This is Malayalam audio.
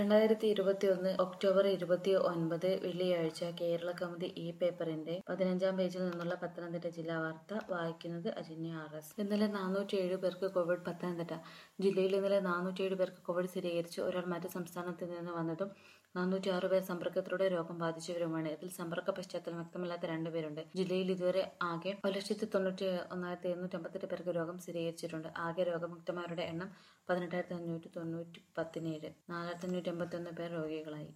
രണ്ടായിരത്തി ഇരുപത്തിയൊന്ന് ഒക്ടോബർ ഇരുപത്തി ഒൻപത് വെള്ളിയാഴ്ച കേരള കൗമുദി ഈ പേപ്പറിന്റെ പതിനഞ്ചാം പേജിൽ നിന്നുള്ള പത്തനംതിട്ട ജില്ലാ വാർത്ത വായിക്കുന്നത് അജന്യ ആർ എസ് ഇന്നലെ നാനൂറ്റിയേഴ് പേർക്ക് കോവിഡ് പത്തനംതിട്ട ജില്ലയിൽ ഇന്നലെ നാനൂറ്റിയേഴ് പേർക്ക് കോവിഡ് സ്ഥിരീകരിച്ചു ഒരാൾ മറ്റ് സംസ്ഥാനത്ത് നിന്ന് വന്നതും നാനൂറ്റി ആറ് പേർ സമ്പർക്കത്തിലൂടെ രോഗം ബാധിച്ചവരുമാണ് ഇതിൽ സമ്പർക്ക പശ്ചാത്തലം വ്യക്തമില്ലാത്ത രണ്ടുപേരുണ്ട് ജില്ലയിൽ ഇതുവരെ ആകെ ഒരു ലക്ഷത്തി തൊണ്ണൂറ്റി ഒന്നായിരത്തി എഴുന്നൂറ്റി അമ്പത്തെട്ട് പേർക്ക് രോഗം സ്ഥിരീകരിച്ചിട്ടുണ്ട് ആകെ രോഗമുക്തമാരുടെ എണ്ണം പതിനെട്ടായിരത്തി അഞ്ഞൂറ്റി തൊണ്ണൂറ്റി പതിനേഴ് നാലായിരത്തി അഞ്ഞൂറ്റി എൺപത്തി ഒന്ന് പേർ രോഗികളായി